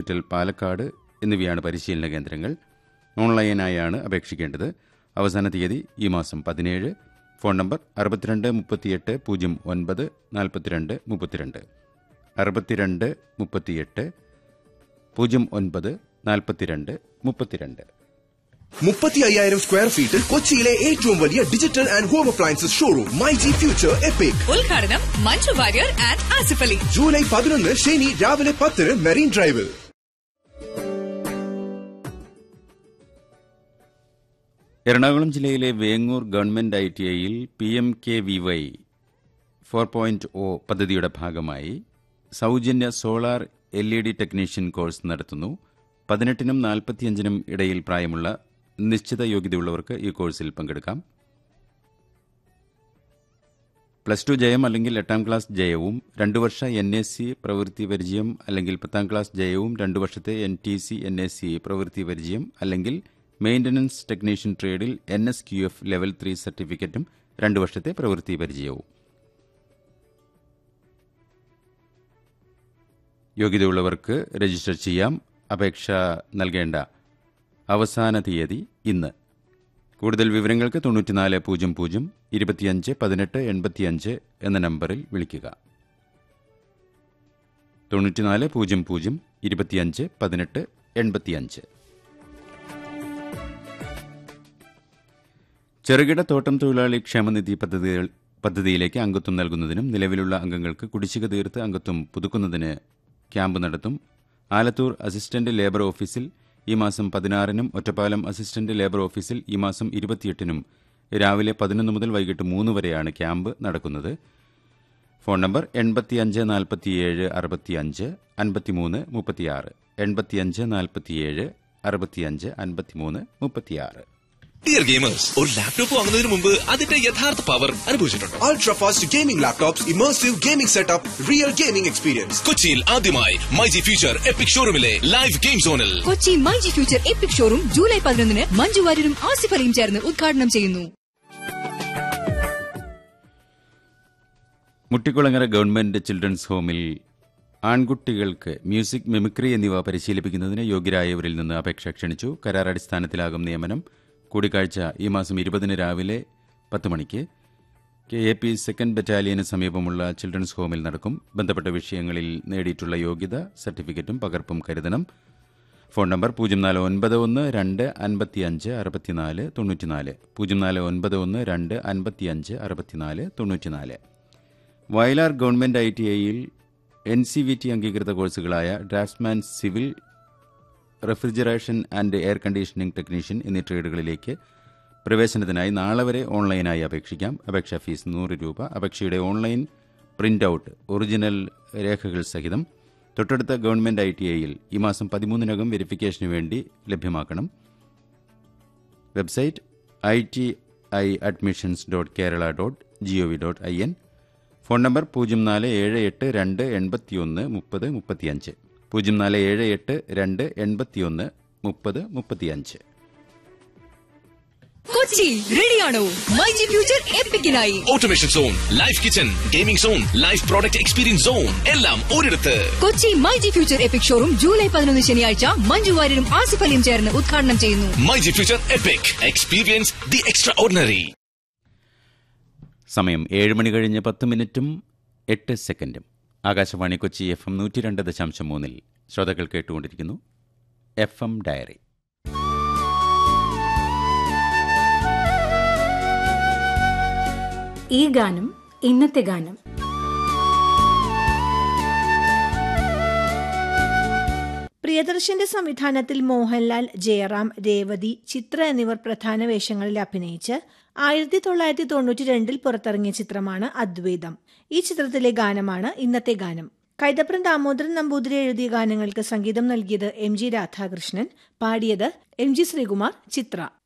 hospital Palakkad എന്നിവയാണ് പരിശീലന കേന്ദ്രങ്ങൾ ഓൺലൈനായാണ് അപേക്ഷിക്കേണ്ടത് അവസാന തീയതി ഈ മാസം പതിനേഴ് ഫോൺ നമ്പർ അറുപത്തിരണ്ട് മുപ്പത്തിയെട്ട് പൂജ്യം ഒൻപത് നാൽപ്പത്തിരണ്ട് മുപ്പത്തിരണ്ട് അറുപത്തിരണ്ട് മുപ്പത്തിയെട്ട് പൂജ്യം ഒൻപത് നാൽപ്പത്തിരണ്ട് മുപ്പത്തിരണ്ട് മുപ്പത്തി അയ്യായിരം സ്ക്വയർ ഫീറ്റിൽ കൊച്ചിയിലെ ഏറ്റവും വലിയ digital and home appliances showroom my G future epic ഉദ്ഘാടനം മഞ്ജു വാര്യർ ആൻഡ് ആസിഫ് അലി ജൂലൈ പതിനൊന്ന് ശനി രാവിലെ പത്തിന് മെറീൻ ഡ്രൈവിൽ എറണാകുളം ജില്ലയിലെ വേങ്ങൂർ ഗവൺമെന്റ് ഐ ടി ഐയിൽ P M K V Y four point O പദ്ധതിയുടെ ഭാഗമായി സൗജന്യ solar L E D technician course നടത്തുന്നു പതിനെട്ടിനും നാൽപ്പത്തിയഞ്ചിനും ഇടയിൽ പ്രായമുള്ള നിശ്ചിത യോഗ്യതയുള്ളവർക്ക് ഈ കോഴ്സിൽ പങ്കെടുക്കാം പ്ലസ് ടു ജയം അല്ലെങ്കിൽ എട്ടാം ക്ലാസ് ജയവും രണ്ടു വർഷ എൻ എസ് സി പ്രവൃത്തി പരിചയം അല്ലെങ്കിൽ പത്താം ക്ലാസ് ജയവും രണ്ടു വർഷത്തെ N T C N S C പ്രവൃത്തി പരിചയം അല്ലെങ്കിൽ മെയിന്റനൻസ് ടെക്നീഷ്യൻ ട്രേഡിൽ N S Q F level three സർട്ടിഫിക്കറ്റും രണ്ടു വർഷത്തെ പ്രവൃത്തി പരിചയവും യോഗ്യതയുള്ളവർക്ക് രജിസ്റ്റർ ചെയ്യാം അപേക്ഷ നൽകേണ്ട അവസാന തീയതി ഇന്ന് കൂടുതൽ വിവരങ്ങൾക്ക് തൊണ്ണൂറ്റിനാല് പൂജ്യം പൂജ്യം ഇരുപത്തിയഞ്ച് പതിനെട്ട് എൺപത്തിയഞ്ച് എന്ന നമ്പറിൽ വിളിക്കുക തൊണ്ണൂറ്റിനാല് പൂജ്യം പൂജ്യം ഇരുപത്തിയഞ്ച് പതിനെട്ട് എൺപത്തിയഞ്ച് ചെറുകിട തോട്ടം തൊഴിലാളി ക്ഷേമനിധി പദ്ധതികൾ പദ്ധതിയിലേക്ക് അംഗത്വം നൽകുന്നതിനും നിലവിലുള്ള അംഗങ്ങൾക്ക് കുടിശ്ശിക തീർത്ത് അംഗത്വം പുതുക്കുന്നതിന് ക്യാമ്പ് നടത്തും ആലത്തൂർ അസിസ്റ്റന്റ് ലേബർ ഓഫീസിൽ ഈ മാസം പതിനാറിനും ഒറ്റപ്പാലം അസിസ്റ്റന്റ് ലേബർ ഓഫീസിൽ ഈ മാസം ഇരുപത്തിയെട്ടിനും രാവിലെ പതിനൊന്ന് മുതൽ വൈകിട്ട് മൂന്ന് വരെയാണ് ക്യാമ്പ് നടക്കുന്നത് ഫോൺ നമ്പർ എൺപത്തിയഞ്ച് നാൽപ്പത്തിയേഴ് അറുപത്തിയഞ്ച് അൻപത്തിമൂന്ന് മുപ്പത്തിയാറ് എൺപത്തിയഞ്ച് നാൽപ്പത്തിയേഴ് അറുപത്തിയഞ്ച് അൻപത്തിമൂന്ന് മുപ്പത്തിയാറ് ഡിയർ ഗെയിമേഴ്സ് ഒരു ലാപ്ടോപ്പ് വാങ്ങുന്നതിന് മുമ്പ് അതിന്റെ യഥാർത്ഥ പവർ അനുഭവിച്ചിട്ടുണ്ടോ ultra fast gaming laptops immersive gaming setup real gaming experience കൊച്ചിയിൽ ആദ്യമായി മൈജി ഫ്യൂച്ചർ എപ്പിക് ഷോറൂമിലെ ലൈവ് ഗെയിം സോണിൽ Kochi myG future epic showroom July പതിനൊന്നിന് മഞ്ജു വാര്യരും ആസിഫ് അലിയും ചേർന്ന് ഉദ്ഘാടനം ചെയ്യുന്നു മുട്ടിക്കുളങ്ങര ഗവൺമെന്റ് ചിൽഡ്രൻസ് ഹോമിൽ ആൺകുട്ടികൾക്ക് മ്യൂസിക് മിമിക്രി എന്നിവ പരിശീലിപ്പിക്കുന്നതിന് യോഗ്യരായവരിൽ നിന്ന് അപേക്ഷ ക്ഷണിച്ചു കരാർ അടിസ്ഥാനത്തിലാകും നിയമനം കൂടിക്കാഴ്ച ഈ മാസം ഇരുപതിന് രാവിലെ പത്ത് മണിക്ക് കെ എ പി സെക്കൻഡ് ബറ്റാലിയന് സമീപമുള്ള ചിൽഡ്രൻസ് ഹോമിൽ നടക്കും ബന്ധപ്പെട്ട വിഷയങ്ങളിൽ നേടിയിട്ടുള്ള യോഗ്യത സർട്ടിഫിക്കറ്റും പകർപ്പും കരുതണം ഫോൺ നമ്പർ പൂജ്യം നാല് ഒൻപത് ഒന്ന് രണ്ട് അൻപത്തിയഞ്ച് അറുപത്തിനാല് തൊണ്ണൂറ്റിനാല് പൂജ്യം നാല് ഒൻപത് ഒന്ന് രണ്ട് അൻപത്തിയഞ്ച് അറുപത്തിനാല് തൊണ്ണൂറ്റിനാല് വയലാർ ഗവൺമെന്റ് ഐ ടി ഐയിൽ എൻ സി വി ടി അംഗീകൃത കോഴ്സുകളായ draftsman civil refrigeration and air conditioning technician എന്നീ ട്രേഡുകളിലേക്ക് പ്രവേശനത്തിനായി നാളെ വരെ ഓൺലൈനായി അപേക്ഷിക്കാം അപേക്ഷാ ഫീസ് നൂറ് രൂപ അപേക്ഷയുടെ ഓൺലൈൻ പ്രിന്റ് ഔട്ട് ഒറിജിനൽ രേഖകൾ സഹിതം തൊട്ടടുത്ത ഗവൺമെന്റ് ഐ ടി ഐയിൽ ഈ മാസം പതിമൂന്നിനകം വെരിഫിക്കേഷന് വേണ്ടി ലഭ്യമാക്കണം website I T I admissions dot Kerala dot G O V dot I N phone number പൂജ്യം നാല് ഏഴ് എട്ട് രണ്ട് എൺപത്തിയൊന്ന് മുപ്പത് മുപ്പത്തിയഞ്ച് പൂജ്യം നാല് ഏഴ് എട്ട് രണ്ട് എൺപത്തിയൊന്ന് മുപ്പത് മുപ്പത്തിയഞ്ച് കൊച്ചി റെഡിയാണോ മൈജി ഫ്യൂച്ചർ എപ്പിക്കിനായി automation zone live kitchen gaming zone live product experience zone എല്ലാം ഒരിടത്ത് Kochi myG future epic showroom July പതിനൊന്ന് ശനിയാഴ്ച മഞ്ജു വാര്യരും ആസിഫ് അലിയും ചേർന്ന് ഉദ്ഘാടനം ചെയ്യുന്നു myG future epic experience the extraordinary സമയം ഏഴ് മണി കഴിഞ്ഞ് പത്ത് മിനിറ്റും എട്ട് സെക്കൻഡും ആകാശവാണി കൊച്ചി എഫ് എം നൂറ്റി രണ്ട് ദശാംശം മൂന്നിൽ ശ്രോതാക്കൾ കേട്ടുകൊണ്ടിരിക്കുന്നു എഫ് എം ഡയറി ഈ ഗാനം ഇന്നത്തെ ഗാനം പ്രിയദർശന്റെ സംവിധാനത്തിൽ മോഹൻലാൽ ജയറാം രേവതി ചിത്ര എന്നിവർ പ്രധാന വേഷങ്ങളിൽ അഭിനയിച്ച് ആയിരത്തി തൊള്ളായിരത്തി തൊണ്ണൂറ്റി രണ്ടിൽ പുറത്തിറങ്ങിയ ചിത്രമാണ് അദ്വൈതം ഈ ചിത്രത്തിലെ ഗാനമാണ് ഇന്നത്തെ ഗാനം കൈതപ്രം ദാമോദരൻ നമ്പൂതിരി എഴുതിയ ഗാനങ്ങൾക്ക് സംഗീതം നൽകിയത് എം ജി രാധാകൃഷ്ണൻ പാടിയത് എം ജി ശ്രീകുമാർ ചിത്ര